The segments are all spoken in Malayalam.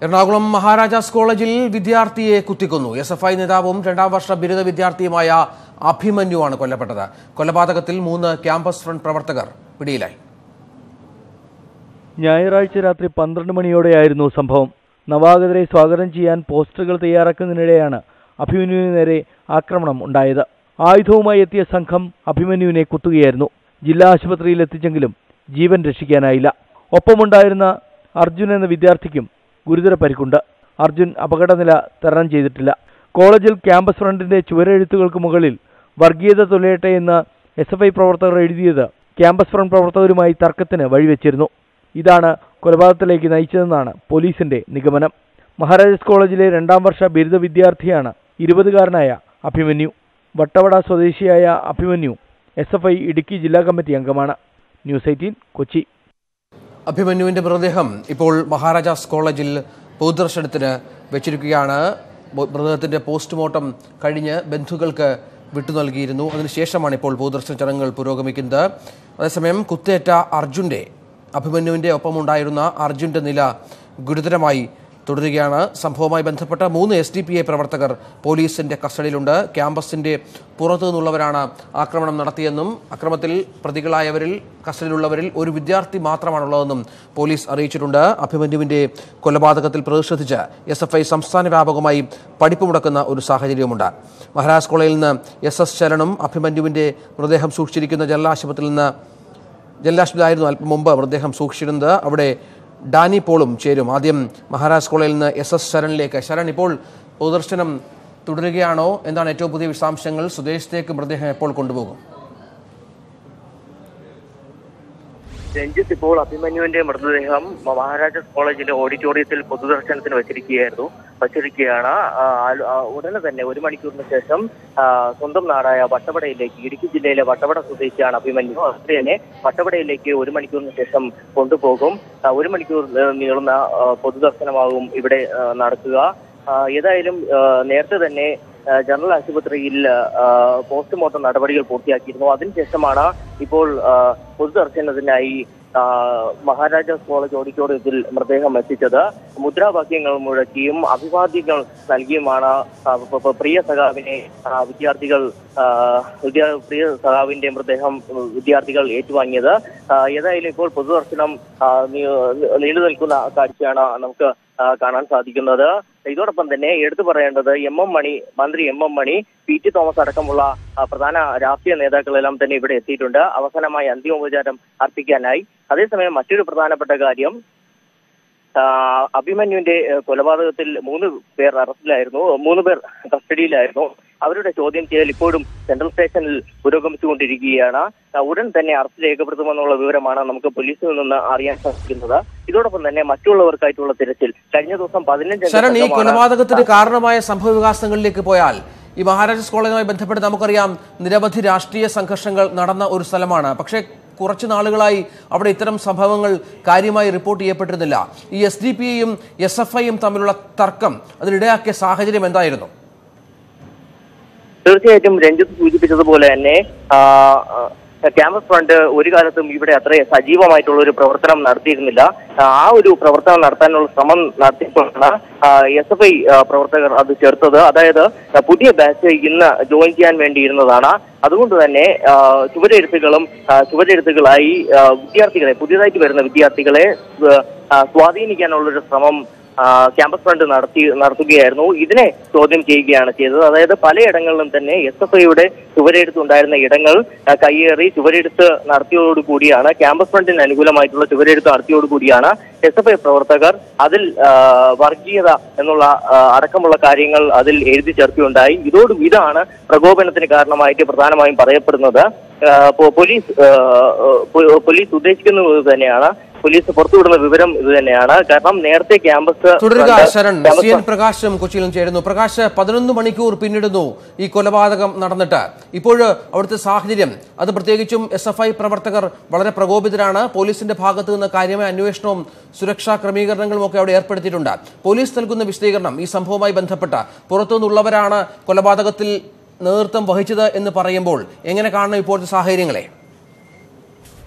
എറണാകുളം മഹാരാജാസ് കോളേജിൽ വിദ്യാർത്ഥിയെ കുത്തിക്കൊന്നു എസ് എഫ് ഐ നേതാവും രണ്ടാം വർഷ ബിരുദ വിദ്യാർത്ഥിയുമായ അഭിമന്യുവാണ് കൊല്ലപ്പെട്ടത് കൊലപാതകത്തിൽ മൂന്ന് ക്യാമ്പസ് ഫ്രണ്ട് പ്രവർത്തകർ പിടിയിലായി ഞായറാഴ്ച രാത്രി പന്ത്രണ്ട് മണിയോടെയായിരുന്നു സംഭവം നവാഗതരെ സ്വാഗതം ചെയ്യാൻ പോസ്റ്ററുകൾ തയ്യാറാക്കുന്നതിനിടെയാണ് അഭിമന്യുവിന് നേരെ ആക്രമണം ഉണ്ടായത് ആയുധവുമായി എത്തിയ സംഘം അഭിമന്യുവിനെ കുത്തുകയായിരുന്നു ജില്ലാ ആശുപത്രിയിൽ എത്തിച്ചെങ്കിലും ജീവൻ രക്ഷിക്കാനായില്ല ഒപ്പമുണ്ടായിരുന്ന അർജുൻ എന്ന വിദ്യാർത്ഥിക്കും ഗുരുതര പരിക്കുണ്ട് അർജുൻ അപകടനില തരണം ചെയ്തിട്ടില്ല കോളേജിൽ ക്യാമ്പസ് ഫ്രണ്ടിന്റെ ചുവരെഴുത്തുകൾക്ക് മുകളിൽ വർഗീയത തുലയട്ടെ എന്ന് എസ് എഫ് ഐ പ്രവർത്തകർ എഴുതിയത് ക്യാമ്പസ് ഫ്രണ്ട് പ്രവർത്തകരുമായി തർക്കത്തിന് വഴിവെച്ചിരുന്നു ഇതാണ് കൊലപാതകത്തിലേക്ക് നയിച്ചതെന്നാണ് പോലീസിന്റെ നിഗമനം മഹാരാജാസ് കോളേജിലെ രണ്ടാം വർഷ ബിരുദ വിദ്യാർത്ഥിയാണ് ഇരുപതുകാരനായ അഭിമന്യു വട്ടവട സ്വദേശിയായ Abhimanyu S F I Idukki ജില്ലാ കമ്മിറ്റി അംഗമാണ് ന്യൂസ് എയ്റ്റീൻ കൊച്ചി അഭിമന്യുവിന്റെ മൃതദേഹം ഇപ്പോൾ മഹാരാജാസ് കോളേജിൽ പൊതുദർശനത്തിന് വെച്ചിരിക്കുകയാണ് മൃ- മൃതദേഹത്തിന്റെ പോസ്റ്റ്മോർട്ടം കഴിഞ്ഞ് ബന്ധുക്കൾക്ക് വിട്ടു നൽകിയിരുന്നു അതിനുശേഷമാണ് ഇപ്പോൾ പൊതുദർശന ചടങ്ങുകൾ പുരോഗമിക്കുന്നത് അതേസമയം കുത്തേറ്റ അർജുന്റെ അഭിമന്യുവിന്റെ ഒപ്പമുണ്ടായിരുന്ന അർജുന്റെ നില ഗുരുതരമായി തുടരുകയാണ് സംഭവവുമായി ബന്ധപ്പെട്ട മൂന്ന് എസ് ഡി പി ഐ പ്രവർത്തകർ പോലീസിന്റെ കസ്റ്റഡിയിലുണ്ട് ക്യാമ്പസിന്റെ പുറത്തു നിന്നുള്ളവരാണ് ആക്രമണം നടത്തിയെന്നും അക്രമത്തിൽ പ്രതികളായവരിൽ കസ്റ്റഡിയിലുള്ളവരിൽ ഒരു വിദ്യാർത്ഥി മാത്രമാണുള്ളതെന്നും പോലീസ് അറിയിച്ചിട്ടുണ്ട് അഭിമന്യുവിന്റെ കൊലപാതകത്തിൽ പ്രതിഷേധിച്ച് എസ് എഫ് ഐ സംസ്ഥാന വ്യാപകമായി പഠിപ്പ് മുടക്കുന്ന ഒരു സാഹചര്യമുണ്ട് മഹാരാജ് കോളേജിൽ നിന്ന് എസ് എസ് ശരണും അഭിമന്യുവിന്റെ മൃതദേഹം സൂക്ഷിച്ചിരിക്കുന്ന ജനറൽ ആശുപത്രിയിൽ നിന്ന് ജലാശുപത്രിയിലായിരുന്നു അല്പം മുമ്പ് മൃതദേഹം സൂക്ഷിച്ചിരുന്നത് അവിടെ ഡാനി പോളും ചേരും ആദ്യം മഹാരാജ് കോളേജിൽ നിന്ന് എസ് എസ് ശരണിലേക്ക് ശരൺ ഇപ്പോൾ പൊതുദർശനം തുടരുകയാണോ എന്താണ് ഏറ്റവും പുതിയ വിശദാംശങ്ങൾ സ്വദേശത്തേക്ക് മൃതദേഹം എപ്പോൾ കൊണ്ടുപോകും രഞ്ജിത്ത് ഇപ്പോൾ അഭിമന്യുവിന്റെ മൃതദേഹം മഹാരാജാസ് കോളേജിലെ ഓഡിറ്റോറിയത്തിൽ പൊതുദർശനത്തിന് വച്ചിരിക്കുകയായിരുന്നു വച്ചിരിക്കുകയാണ് ആ, ആലു- ആ, ഉടനെ തന്നെ ഒരു മണിക്കൂറിന് ശേഷം ആ, സ്വന്തം നാടായ വട്ടവടയിലേക്ക് ഇടുക്കി ജില്ലയിലെ വട്ടവട സ്വദേശിയാണ് അഭിമന്യു അതുകൊണ്ട് തന്നെ വട്ടവടയിലേക്ക് ഒരു മണിക്കൂറിന് ശേഷം കൊണ്ടുപോകും ആ, ഒരു മണിക്കൂർ ഏ, നീളുന്ന ആ, പൊതുദർശനമാകും ഇവിടെ ആ, നടക്കുക ആ, ഏതായാലും ആ, നേരത്തെ തന്നെ ആ, ജനറൽ ആശുപത്രിയിൽ ആ, പോസ്റ്റ്മോർട്ടം നടപടികൾ പൂർത്തിയാക്കിയിരുന്നു അതിനുശേഷമാണ് ഇപ്പോൾ ആ, പൊതുദർശനത്തിനായി ആ, മഹാരാജാസ് കോളേജ് ഓഡിറ്റോറിയത്തിൽ മൃതദേഹം എത്തിച്ചത് മുദ്രാവാക്യങ്ങൾ മുഴക്കിയും അഭിവാദ്യങ്ങൾ നൽകിയുമാണ് ആ, പ- പ- പ്രിയ സഖാവിനെ ആ, വിദ്യാർത്ഥികൾ ആ, വിദ്യാ പ്രിയ സഖാവിന്റെ മൃതദേഹം ഉം, വിദ്യാർത്ഥികൾ ഏറ്റുവാങ്ങിയത് ആ, ഏതായാലും ഇപ്പോൾ പൊതുദർശനം ആ, നീ- നീണ്ടു നിൽക്കുന്ന കാഴ്ചയാണ് നമുക്ക് ആ, കാണാൻ സാധിക്കുന്നത് ഇതോടൊപ്പം തന്നെ എടുത്തു പറയേണ്ടത് എം എം മണി മന്ത്രി M M Mani P T Thomas അടക്കമുള്ള ആ, പ്രധാന രാഷ്ട്രീയ നേതാക്കളെല്ലാം തന്നെ ഇവിടെ എത്തിയിട്ടുണ്ട് അവസാനമായി അന്തിമോപചാരം അർപ്പിക്കാനായി അതേസമയം മറ്റൊരു പ്രധാനപ്പെട്ട കാര്യം ആ, അഭിമന്യുവിന്റെ ഏ, കൊലപാതകത്തിൽ മൂന്ന് പേർ അറസ്റ്റിലായിരുന്നു മൂന്ന് പേർ കസ്റ്റഡിയിലായിരുന്നു അവരുടെ ചോദ്യം ചെയ്യൽ ഇപ്പോഴും സെൻട്രൽ സ്റ്റേഷനിൽ പുരോഗമിച്ചുകൊണ്ടിരിക്കുകയാണ് ആ, ഉടൻ തന്നെ അറസ്റ്റ് രേഖപ്പെടുത്തുമെന്നുള്ള വിവരമാണ് നമുക്ക് പോലീസിൽ നിന്ന് അറിയാൻ സാധിക്കുന്നത് ഇതോടൊപ്പം തന്നെ മറ്റുള്ളവർക്കായിട്ടുള്ള തിരച്ചിൽ കഴിഞ്ഞ ദിവസം പതിനഞ്ച് ശരൺ ഈ കൊലപാതകത്തിന് കാരണമായ സംഭവ വികാസങ്ങളിലേക്ക് പോയാൽ ഈ മഹാരാജാസ് കോളേജുമായി ബന്ധപ്പെട്ട് നമുക്കറിയാം നിരവധി രാഷ്ട്രീയ സംഘർഷങ്ങൾ നടന്ന ഒരു സ്ഥലമാണ് പക്ഷേ കുറച്ച് നാളുകളായി അവിടെ ഇത്തരം സംഭവങ്ങൾ കാര്യമായി റിപ്പോർട്ട് ചെയ്യപ്പെട്ടിരുന്നില്ല ഈ എസ് ഡി പി ഐയും എസ് എഫ് ഐയും തമ്മിലുള്ള തർക്കം അതിനിടയാക്കിയ സാഹചര്യം എന്തായിരുന്നു തീർച്ചയായിട്ടും രഞ്ജിത്ത് സൂചിപ്പിച്ചതുപോലെ തന്നെ ആ, ആ, ക്യാമ്പസ് ഫ്രണ്ട് ഒരു കാലത്തും ഇവിടെ അത്ര സജീവമായിട്ടുള്ള ഒരു പ്രവർത്തനം നടത്തിയിരുന്നില്ല ആ ഒരു പ്രവർത്തനം നടത്താനുള്ള ശ്രമം നടത്തിയപ്പോഴാണ് എസ് എഫ് ഐ പ്രവർത്തകർ അത് ചേർത്തത് അതായത് ആ, പുതിയ ബാച്ച് ഇന്ന് ജോയിൻ ചെയ്യാൻ വേണ്ടിയിരുന്നതാണ് അതുകൊണ്ട് തന്നെ ആ, ചുവരെഴുത്തുകളും ആ, ചുവരെഴുത്തുകളായി ആ, വിദ്യാർത്ഥികളെ പുതിയതായിട്ട് വരുന്ന വിദ്യാർത്ഥികളെ ആ, സ്വാധീനിക്കാനുള്ളൊരു ശ്രമം ആ, ക്യാമ്പസ് ഫ്രണ്ട് നടത്തി നടത്തുകയായിരുന്നു ഇതിനെ ചോദ്യം ചെയ്യുകയാണ് ചെയ്തത് അതായത് പലയിടങ്ങളിലും തന്നെ എസ് എഫ് ഐയുടെ ചുവരെഴുത്തുണ്ടായിരുന്ന ഇടങ്ങൾ ആ, കയ്യേറി ചുവരെഴുത്ത് നടത്തിയോടുകൂടിയാണ് ക്യാമ്പസ് ഫ്രണ്ടിന് അനുകൂലമായിട്ടുള്ള ചുവരെഴുത്ത് നടത്തിയോടുകൂടിയാണ് എസ് എഫ് ഐ പ്രവർത്തകർ അതിൽ ആ, വർഗീയത എന്നുള്ള ആ, അടക്കമുള്ള കാര്യങ്ങൾ അതിൽ എഴുതി ചേർക്കുകയുണ്ടായി ഇതോട് ഇതാണ് പ്രകോപനത്തിന് കാരണമായിട്ട് പ്രധാനമായും പറയപ്പെടുന്നത് ആ, പോ- പോലീസ് ആ, പോ- പോലീസ് ഉദ്ദേശിക്കുന്നത് ഇത് തന്നെയാണ് പോലീസ് പുറത്തുവിടുന്ന വിവരം ഇത് തന്നെയാണ് കാരണം നേരത്തെ ക്യാമ്പസ് തുടരുക front Sharan campus C N പ്രകാശും കൊച്ചിയിൽ നിന്ന് ചേരുന്നു പ്രകാശ് പതിനൊന്ന് മണിക്കൂർ പിന്നിടുന്നു ഈ കൊലപാതകം നടന്നിട്ട് ഇപ്പോൾ അവിടുത്തെ സാഹചര്യം അത് പ്രത്യേകിച്ചും എസ് എഫ് ഐ പ്രവർത്തകർ വളരെ പ്രകോപിതരാണ് പോലീസിന്റെ ഭാഗത്തു നിന്ന് കാര്യമായ അന്വേഷണവും സുരക്ഷാ ക്രമീകരണങ്ങളും ഒക്കെ അവിടെ ഏർപ്പെടുത്തിയിട്ടുണ്ട് പോലീസ് നൽകുന്ന വിശദീകരണം ഈ സംഭവവുമായി ബന്ധപ്പെട്ട് പുറത്തുനിന്നുള്ളവരാണ് കൊലപാതകത്തിൽ നേതൃത്വം വഹിച്ചത് എന്ന് പറയുമ്പോൾ എങ്ങനെ കാണണം ഇപ്പോഴത്തെ സാഹചര്യങ്ങളെ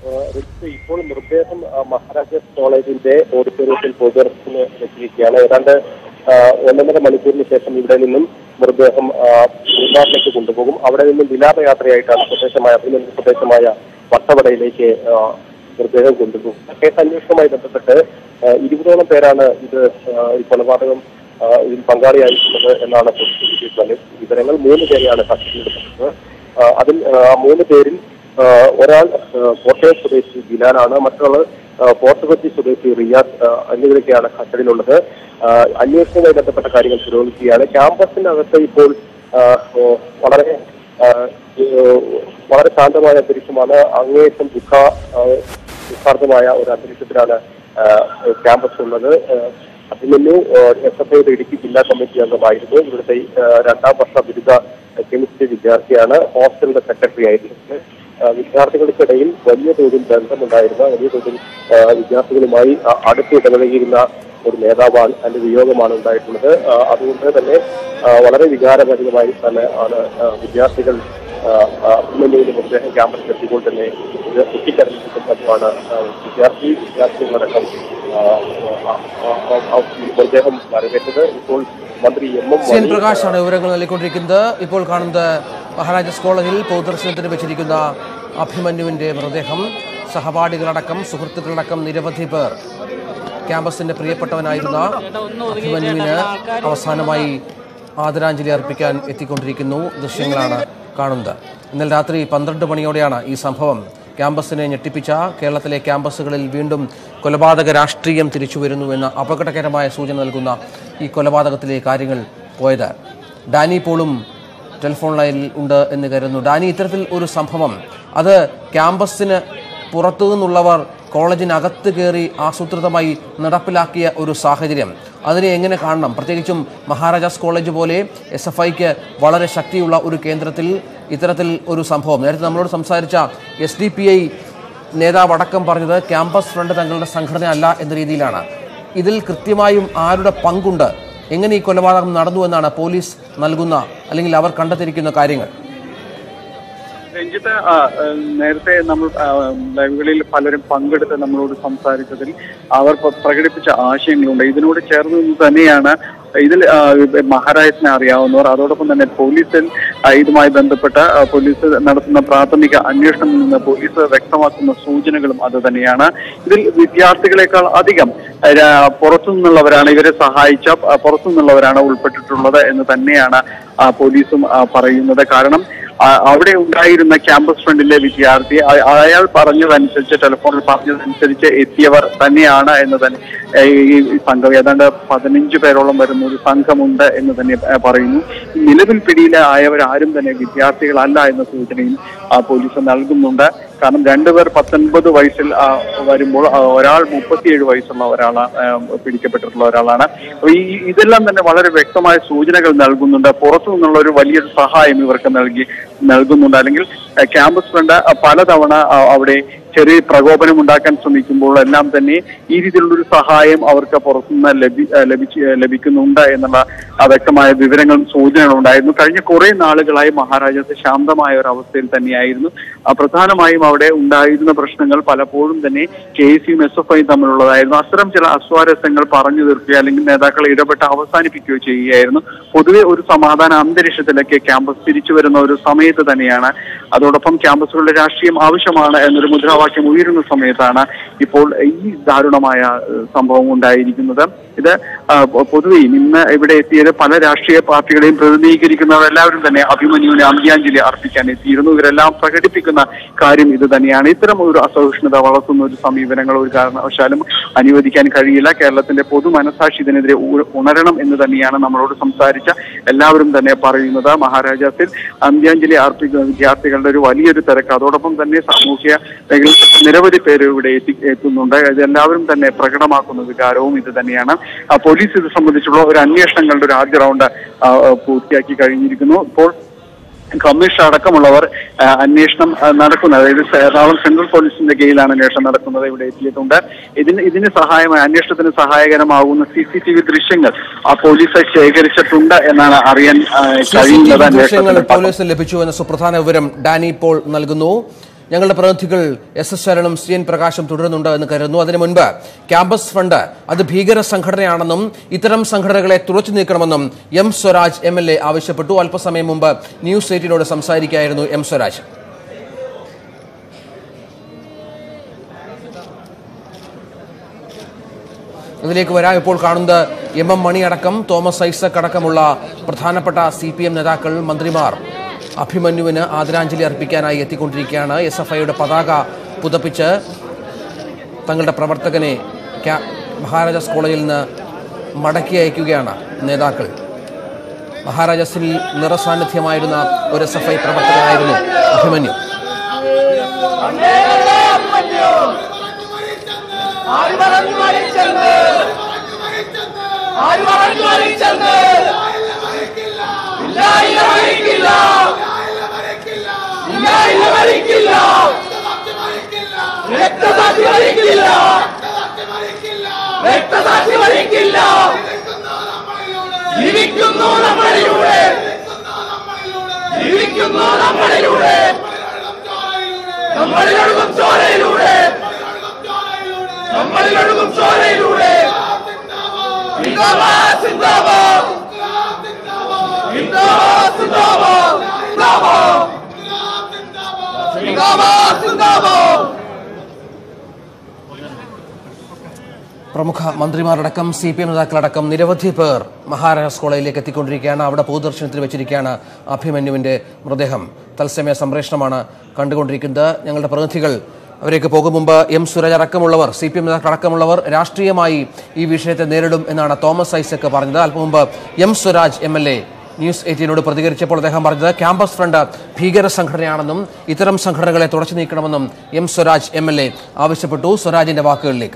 രജിത്ത് ഇപ്പോൾ മൃതദേഹം ആ, മഹാരാജാസ് കോളേജിന്റെ ഓഡിറ്റോറിയത്തിൽ പൊതുദർശനത്തിന് വെച്ചിരിക്കുകയാണ് ഏതാണ്ട് ആ, ഒന്നര മണിക്കൂറിന് ശേഷം ഇവിടെ നിന്നും മൃതദേഹം ആ, മൂന്നാറിലേക്ക് കൊണ്ടുപോകും അവിടെ നിന്നും വിലാപയാത്രയായിട്ടാണ് പ്രദേശമായ അഭിനന്ദ പ്രദേശമായ വട്ടവടയിലേക്ക് ആ, മൃതദേഹം കൊണ്ടുപോകും കേസ് അന്വേഷണവുമായി ബന്ധപ്പെട്ട് ആ, ഇരുപതോളം പേരാണ് ഇത് ആ, ഈ കൊലപാതകം ആ, ഇതിൽ പങ്കാളിയായിട്ടുള്ളത് എന്നാണ് പോലീസ് സൂചിപ്പിക്കുന്നത് വിവരങ്ങൾ മൂന്ന് പേരെയാണ് കസ്റ്റഡിയിലെടുത്തത് ആ, അതിൽ ആ, മൂന്ന് പേരിൽ ആ, ഒരാൾ ആ, കോട്ടയം സ്വദേശി ബിലാലാണ് മറ്റൊരാൾ ആ, ഫോർട്ട് കൊച്ചി സ്വദേശി റിയാസ് ആ, എന്നിവരൊക്കെയാണ് കസ്റ്റഡിയിലുള്ളത് ആ, അന്വേഷണവുമായി ബന്ധപ്പെട്ട കാര്യങ്ങൾ പുരോഗമിക്കുകയാണ് ക്യാമ്പസിനകത്ത് ഇപ്പോൾ ആ, ഓ, വളരെ ആ, ഏ, വളരെ ശാന്തമായ അന്തരീക്ഷമാണ് അങ്ങേയറ്റം ദുഃഖ ആ, ദുഃഖാർത്ഥമായ ഒരു അന്തരീക്ഷത്തിലാണ് ആ, ക്യാമ്പസ് ഉള്ളത് ആ, അഭിമന്യു എസ് എഫ് ഐയുടെ ഇടുക്കി ജില്ലാ കമ്മിറ്റി അംഗമായിരുന്നു ഇവിടുത്തെ ആ, രണ്ടാം വർഷ ബിരുദ കെമിസ്ട്രി വിദ്യാർത്ഥിയാണ് ഹോസ്റ്റലിന്റെ സെക്രട്ടറി ആയിരുന്നു ആ, വിദ്യാർത്ഥികൾക്കിടയിൽ വലിയ തോതിൽ ബന്ധമുണ്ടായിരുന്ന വലിയ തോതിൽ ആ, വിദ്യാർത്ഥികളുമായി അ- അടുത്ത് ഇടപഴകിയിരുന്ന ഒരു നേതാവാണ് അതിന്റെ വിയോഗമാണ് ഉണ്ടായിട്ടുള്ളത് ആ, അതുകൊണ്ട് തന്നെ ആ, വളരെ വികാരഭരിതമായി തന്നെ ആണ് ആ, വിദ്യാർത്ഥികൾ അഭിമന്യുവിന്റെ മൃതദേഹം ക്യാമ്പസിൽ എത്തിയപ്പോൾ തന്നെ ഇത് കുട്ടിക്കരഞ്ഞിട്ടുമാണ് വിദ്യാർത്ഥി വിദ്യാർത്ഥികളടക്കം ആ, ആ, ആ, ആ, ആ, മൃതദേഹം വരവേറ്റത് ഇപ്പോൾ മന്ത്രി M M C N Mani പ്രകാശാണ് വിവരങ്ങൾ നൽകിക്കൊണ്ടിരിക്കുന്നത് ഇപ്പോൾ കാണുന്നത് മഹാരാജാസ് കോളേജിൽ പൊതുദർശനത്തിന് വെച്ചിരിക്കുന്ന അഭിമന്യുവിന്റെ മൃതദേഹം സഹപാഠികളടക്കം സുഹൃത്തുക്കളടക്കം നിരവധി പേർ ക്യാമ്പസിന്റെ പ്രിയപ്പെട്ടവനായിരുന്ന അഭിമന്യുവിന് അവസാനമായി ആദരാഞ്ജലി അർപ്പിക്കാൻ എത്തിക്കൊണ്ടിരിക്കുന്നു ദൃശ്യങ്ങളാണ് കാണുന്നത് ഇന്നലെ രാത്രി പന്ത്രണ്ട് മണിയോടെയാണ് ഈ സംഭവം ക്യാമ്പസിനെ ഞെട്ടിപ്പിച്ച കേരളത്തിലെ ക്യാമ്പസുകളിൽ വീണ്ടും കൊലപാതക രാഷ്ട്രീയം തിരിച്ചു വരുന്നു എന്ന അപകടകരമായ സൂചന നൽകുന്ന ഈ കൊലപാതകത്തിലെ കാര്യങ്ങൾ പോയത് ഡാനി പോളും ടെലിഫോൺ ലൈനിൽ ഉണ്ട് എന്ന് കരുതുന്നു ഡാനി ഇത്തരത്തിൽ ഒരു സംഭവം അത് ക്യാമ്പസിന് പുറത്തു നിന്നുള്ളവർ കോളേജിനകത്ത് കയറി ആസൂത്രിതമായി നടപ്പിലാക്കിയ ഒരു സാഹചര്യം അതിനെ എങ്ങനെ കാണണം പ്രത്യേകിച്ചും മഹാരാജാസ് കോളേജ് പോലെ എസ് എഫ് ഐക്ക് വളരെ ശക്തിയുള്ള ഒരു കേന്ദ്രത്തിൽ ഇത്തരത്തിൽ ഒരു സംഭവം നേരത്തെ നമ്മളോട് സംസാരിച്ച എസ് ഡി പി ഐ നേതാവ് അടക്കം പറഞ്ഞത് ക്യാമ്പസ് ഫ്രണ്ട് തങ്ങളുടെ സംഘടന അല്ല എന്ന രീതിയിലാണ് ഇതിൽ കൃത്യമായും ആരുടെ പങ്കുണ്ട് എങ്ങനെ ഈ കൊലപാതകം നടന്നു എന്നാണ് പോലീസ് നൽകുന്ന അല്ലെങ്കിൽ അവർ കണ്ടെത്തിയിരിക്കുന്ന കാര്യങ്ങൾ രഞ്ജിത്ത് ആ, ആ, നേരത്തെ നമ്മൾ ആ, ലൈവുകളിൽ പലരും പങ്കെടുത്ത് നമ്മളോട് സംസാരിച്ചതിൽ അവർ പ- പ്രകടിപ്പിച്ച ആശയങ്ങളുണ്ട് ഇതിനോട് ചേർന്ന് നിന്ന് തന്നെയാണ് ഇതിൽ ആ, മഹാരാജസിനെ അറിയാവുന്നവർ അതോടൊപ്പം തന്നെ പോലീസിൽ ആ, ഇതുമായി ബന്ധപ്പെട്ട ആ, പോലീസ് നടത്തുന്ന പ്രാഥമിക അന്വേഷണത്തിൽ നിന്ന് പോലീസ് വ്യക്തമാക്കുന്ന സൂചനകളും അത് തന്നെയാണ് ഇതിൽ വിദ്യാർത്ഥികളെക്കാൾ അധികം ആ, രാ- പുറത്തു നിന്നുള്ളവരാണ് ഇവരെ സഹായിച്ച ആ, പുറത്തു നിന്നുള്ളവരാണ് ഉൾപ്പെട്ടിട്ടുള്ളത് എന്ന് തന്നെയാണ് ആ, പോലീസും ആ, പറയുന്നത് കാരണം ആ, അവിടെ ഉണ്ടായിരുന്ന ക്യാമ്പസ് ഫ്രണ്ടിലെ വിദ്യാർത്ഥി അ- അയാൾ പറഞ്ഞതനുസരിച്ച് ടെലിഫോണിൽ പറഞ്ഞതനുസരിച്ച് എത്തിയവർ തന്നെയാണ് എന്ന് തന്നെ ഏ, ഈ ഈ സംഘം ഏതാണ്ട് പതിനഞ്ച് പേരോളം വരുന്ന ഒരു സംഘമുണ്ട് എന്ന് തന്നെ ഏ, പറയുന്നു നിലവിൽ പിടിയിലായവരാരും തന്നെ വിദ്യാർത്ഥികളല്ല എന്ന സൂചനയും ആ, പോലീസ് നൽകുന്നുണ്ട് കാരണം രണ്ടുപേർ പത്തൊൻപത് വയസ്സിൽ ആ, വരുമ്പോൾ ആ, ഒരാൾ മുപ്പത്തിയേഴ് വയസ്സുള്ള ഒരാളാണ് ആ, പിടിക്കപ്പെട്ടിട്ടുള്ള ഒരാളാണ് അപ്പൊ ഈ ഇതെല്ലാം തന്നെ വളരെ വ്യക്തമായ സൂചനകൾ നൽകുന്നുണ്ട് പുറത്തു നിന്നുള്ള ഒരു വലിയൊരു സഹായം ഇവർക്ക് നൽകി നൽകുന്നുണ്ട് അല്ലെങ്കിൽ ആ, ക്യാമ്പസ് ഫ്രണ്ട് ആ, പലതവണ ആ, അവിടെ ചെറിയ പ്രകോപനം ഉണ്ടാക്കാൻ ശ്രമിക്കുമ്പോൾ എല്ലാം തന്നെ ഈ രീതിയിലുള്ള ഒരു സഹായം അവർക്ക് പുറത്തുനിന്ന് ലഭി ആ, ലഭിച്ച് ലഭിക്കുന്നുണ്ട് എന്നുള്ള ആ, വ്യക്തമായ വിവരങ്ങളും സൂചനകളും ഉണ്ടായിരുന്നു കഴിഞ്ഞ കുറെ നാളുകളായി മഹാരാജാസ് ശാന്തമായ ഒരു അവസ്ഥയിൽ തന്നെയായിരുന്നു ആ, പ്രധാനമായും അവിടെ ഉണ്ടായിരുന്ന പ്രശ്നങ്ങൾ പലപ്പോഴും തന്നെ കെ എസ് യും എസ് എഫ് ഐയും തമ്മിലുള്ളതായിരുന്നു അത്തരം ചില അസ്വാരസ്യങ്ങൾ പറഞ്ഞു തീർക്കുകയോ അല്ലെങ്കിൽ നേതാക്കൾ ഇടപെട്ട് അവസാനിപ്പിക്കുകയോ ചെയ്യുകയായിരുന്നു പൊതുവെ ഒരു സമാധാന അന്തരീക്ഷത്തിലേക്ക് ക്യാമ്പസ് തിരിച്ചു വരുന്ന ഒരു സമയത്ത് തന്നെയാണ് അതോടൊപ്പം ക്യാമ്പസുകളുടെ രാഷ്ട്രീയം ആവശ്യമാണ് എന്നൊരു മുദ്രാവാക്യം ഉയരുന്ന സമയത്താണ് ഇപ്പോൾ ഈ ദാരുണമായ ഏഹ്, സംഭവം ഉണ്ടായിരിക്കുന്നത് ഇത് ആ, പൊ- പൊതുവെയും ഇന്ന് ഇവിടെ എത്തിയത് പല രാഷ്ട്രീയ പാർട്ടികളെയും പ്രതിനിധീകരിക്കുന്നവരെല്ലാവരും തന്നെ അഭിമന്യുവിന് അന്ത്യാഞ്ജലി അർപ്പിക്കാൻ എത്തിയിരുന്നു ഇവരെല്ലാം പ്രകടിപ്പിക്കുന്ന കാര്യം ഇത് തന്നെയാണ് ഇത്തരം ഒരു അസഹിഷ്ണുത വളർത്തുന്ന ഒരു സമീപനങ്ങൾ ഒരു കാരണവശാലും അനുവദിക്കാൻ കഴിയില്ല കേരളത്തിന്റെ പൊതു മനസാക്ഷി ഇതിനെതിരെ ഉ- ഉണരണം എന്ന് തന്നെയാണ് നമ്മളോട് സംസാരിച്ച എല്ലാവരും തന്നെ പറയുന്നത് മഹാരാജാസിൽ അന്ത്യാഞ്ജലി അർപ്പിക്കുന്ന വിദ്യാർത്ഥികളുടെ ഒരു വലിയൊരു തിരക്ക് അതോടൊപ്പം തന്നെ സാമൂഹ്യ മേഖലയിൽ നിരവധി പേര് ഇവിടെ എത്തി എത്തുന്നുണ്ട് ഇതെല്ലാവരും തന്നെ പ്രകടമാക്കുന്ന വികാരവും ഇത് തന്നെയാണ് ആ, പോലീസ് ഇത് സംബന്ധിച്ചുള്ള ഒരു അന്വേഷണങ്ങളുടെ ഒരു ആദ്യ റൗണ്ട് ആ, ആ, പൂർത്തിയാക്കി കഴിഞ്ഞിരിക്കുന്നു ഇപ്പോൾ കമ്മീഷൻ അടക്കമുള്ളവർ ആ, അന്വേഷണം ആ, നടക്കുന്നത് അതായത് എറണാകുളം സെൻട്രൽ പോലീസിന്റെ കീഴിലാണ് അന്വേഷണം നടക്കുന്നത് ഇവിടെ എത്തിയിട്ടുണ്ട് ഇതിന് ഇതിന് സഹായമായി അന്വേഷണത്തിന് സഹായകരമാകുന്ന സി സി ടി വി ദൃശ്യങ്ങൾ ആ പോലീസ് ശേഖരിച്ചിട്ടുണ്ട് എന്നാണ് അറിയാൻ ആ, കഴിയുന്നത് ദൃശ്യങ്ങൾ അന്വേഷണത്തിന്റെ ഭാഗം. പോലീസിന് ലഭിച്ചു എന്ന സുപ്രധാന വിവരം ഡാനി പോൾ നൽകുന്നു ഞങ്ങളുടെ പ്രതിനിധികൾ എസ് എസ് ശരണും സി എൻ പ്രകാശും തുടരുന്നുണ്ട് എന്ന് കരുതുന്നു അതിനു മുൻപ് ക്യാമ്പസ് ഫണ്ട് അത് ഭീകര സംഘടനയാണെന്നും ഇത്തരം സംഘടനകളെ തുറച്ചു നീക്കണമെന്നും M Swaraj M L A ആവശ്യപ്പെട്ടു അല്പസമയം മുമ്പ് ന്യൂസ് എയ്റ്റിനോട് സംസാരിക്കുകയായിരുന്നു എം സ്വരാജ് ഇതിലേക്ക് വരാം ഇപ്പോൾ കാണുന്നത് എം എം മണി അടക്കം തോമസ് ഐസക് അടക്കമുള്ള പ്രധാനപ്പെട്ട സി പി എം നേതാക്കൾ മന്ത്രിമാർ അഭിമന്യുവിന് ആദരാഞ്ജലി അർപ്പിക്കാനായി എത്തിക്കൊണ്ടിരിക്കുകയാണ് എസ് എഫ് ഐയുടെ പതാക പുതപ്പിച്ച് തങ്ങളുടെ പ്രവർത്തകനെ ക്യാ- മഹാരാജാസ് കോളേജിൽ നിന്ന് മടക്കി അയക്കുകയാണ് നേതാക്കൾ മഹാരാജാസിൽ നിറസാന്നിധ്യമായിരുന്ന ഒരു എസ് എഫ് ഐ പ്രവർത്തകനായിരുന്നു അഭിമന്യു ജീവിക്കുന്നു നമ്മളിലൂടെ ജീവിക്കുന്നു നമ്മളിലൂടെ നമ്മളിലൊഴുകും ചോരയിലൂടെ നമ്മളിലൊഴുകും ചോരയിലൂടെ സിന്ദാബാദ് സിന്ദാബാദ് സിന്ദാബാദ് സിന്ദാബാദ് സിന്ദാബാദ് സിന്ദാബാദ് പ്രമുഖ മന്ത്രിമാരടക്കം സി പി എം നേതാക്കളടക്കം നിരവധി പേർ മഹാരാജാസ് കോളേജിലേക്ക് എത്തിക്കൊണ്ടിരിക്കുകയാണ് അവിടെ പൊതുദർശനത്തിന് വെച്ചിരിക്കുകയാണ് അഭിമന്യുവിന്റെ മൃതദേഹം തത്സമയ സംപ്രേഷണമാണ് കണ്ടുകൊണ്ടിരിക്കുന്നത് ഞങ്ങളുടെ പ്രതിനിധികൾ അവരേക്ക് പോകും മുമ്പ് എം സുരജ് അടക്കമുള്ളവർ സി പി എം നേതാക്കളടക്കമുള്ളവർ രാഷ്ട്രീയമായി ഈ വിഷയത്തെ നേരിടും എന്നാണ് തോമസ് ഐസക് പറഞ്ഞത് അല്പം മുമ്പ് M Swaraj M L A news എയ്റ്റീനോട് പ്രതികരിച്ചപ്പോൾ അദ്ദേഹം പറഞ്ഞത് ക്യാമ്പസ് ഫ്രണ്ട് ഭീകര സംഘടനയാണെന്നും ഇത്തരം സംഘടനകളെ തുടച്ചു നീക്കണമെന്നും M Swaraj M L A ആവശ്യപ്പെട്ടു സ്വരാജിന്റെ വാക്കുകളിലേക്ക്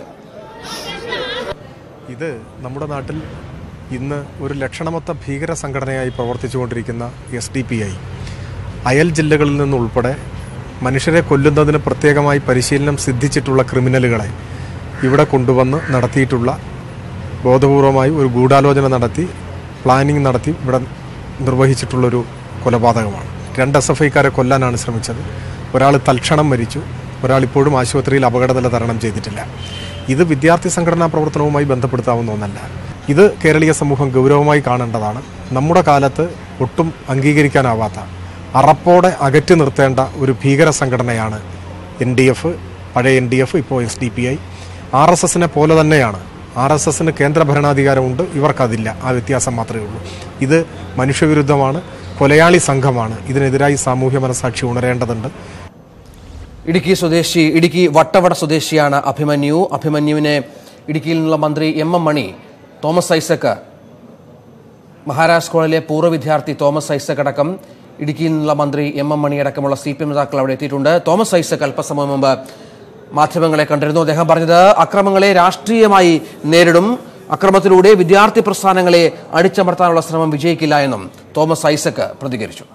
ഇത് നമ്മുടെ നാട്ടിൽ ഇന്ന് ഒരു ലക്ഷണമൊത്ത ഭീകര സംഘടനയായി പ്രവർത്തിച്ചുകൊണ്ടിരിക്കുന്ന എസ് ഡി പി ഐ അയൽ ജില്ലകളിൽ നിന്നുൾപ്പെടെ മനുഷ്യരെ കൊല്ലുന്നതിന് പ്രത്യേകമായി പരിശീലനം സിദ്ധിച്ചിട്ടുള്ള ക്രിമിനലുകളെ ഇവിടെ കൊണ്ടുവന്ന് നടത്തിയിട്ടുള്ള ബോധപൂർവമായി ഒരു ഗൂഢാലോചന നടത്തി പ്ലാനിംഗ് നടത്തി ഇവിടെ നിർവഹിച്ചിട്ടുള്ളൊരു കൊലപാതകമാണ് രണ്ട് എസ് എഫ് ഐക്കാരെ കൊല്ലാനാണ് ശ്രമിച്ചത് ഒരാൾ തൽക്ഷണം മരിച്ചു ഒരാൾ ഇപ്പോഴും ആശുപത്രിയിൽ അപകടനില തരണം ചെയ്തിട്ടില്ല ഇത് വിദ്യാർത്ഥി സംഘടനാ പ്രവർത്തനവുമായി ബന്ധപ്പെടുത്താവുന്ന ഒന്നല്ല ഇത് കേരളീയ സമൂഹം ഗൗരവമായി കാണേണ്ടതാണ് നമ്മുടെ കാലത്ത് ഒട്ടും അംഗീകരിക്കാനാവാത്ത അറപ്പോടെ അകറ്റി നിർത്തേണ്ട ഒരു ഭീകര സംഘടനയാണ് എൻ ഡി എഫ് പഴയ എൻ ഡി എഫ് ഇപ്പോൾ S D P I R S എസിനെ പോലെ തന്നെയാണ് ആർ എസ് എസിന് കേന്ദ്ര ഭരണാധികാരമുണ്ട് ഇവർക്കതില്ല ആ വ്യത്യാസം മാത്രമേ ഉള്ളൂ ഇത് മനുഷ്യവിരുദ്ധമാണ് കൊലയാളി സംഘമാണ് ഇതിനെതിരായി സാമൂഹ്യ മനസാക്ഷി ഉണരേണ്ടതുണ്ട് ഇടുക്കി സ്വദേശി ഇടുക്കി വട്ടവട സ്വദേശിയാണ് അഭിമന്യു അഭിമന്യുവിനെ ഇടുക്കിയിൽ നിന്നുള്ള മന്ത്രി എം എം മണി തോമസ് ഐസക് മഹാരാജ് കോളേജിലെ പൂർവ്വ വിദ്യാർത്ഥി തോമസ് ഐസക് അടക്കം ഇടുക്കിയിൽ നിന്നുള്ള മന്ത്രി എം എം മണി അടക്കമുള്ള സി പി എം നേതാക്കൾ അവിടെ എത്തിയിട്ടുണ്ട് തോമസ് ഐസക് അല്പസമയം മുമ്പ് മാധ്യമങ്ങളെ കണ്ടിരുന്നു അദ്ദേഹം പറഞ്ഞത് അക്രമങ്ങളെ രാഷ്ട്രീയമായി നേരിടും അക്രമത്തിലൂടെ വിദ്യാർത്ഥി പ്രസ്ഥാനങ്ങളെ അടിച്ചമർത്താനുള്ള ശ്രമം വിജയിക്കില്ല എന്നും തോമസ് ഐസക് പ്രതികരിച്ചു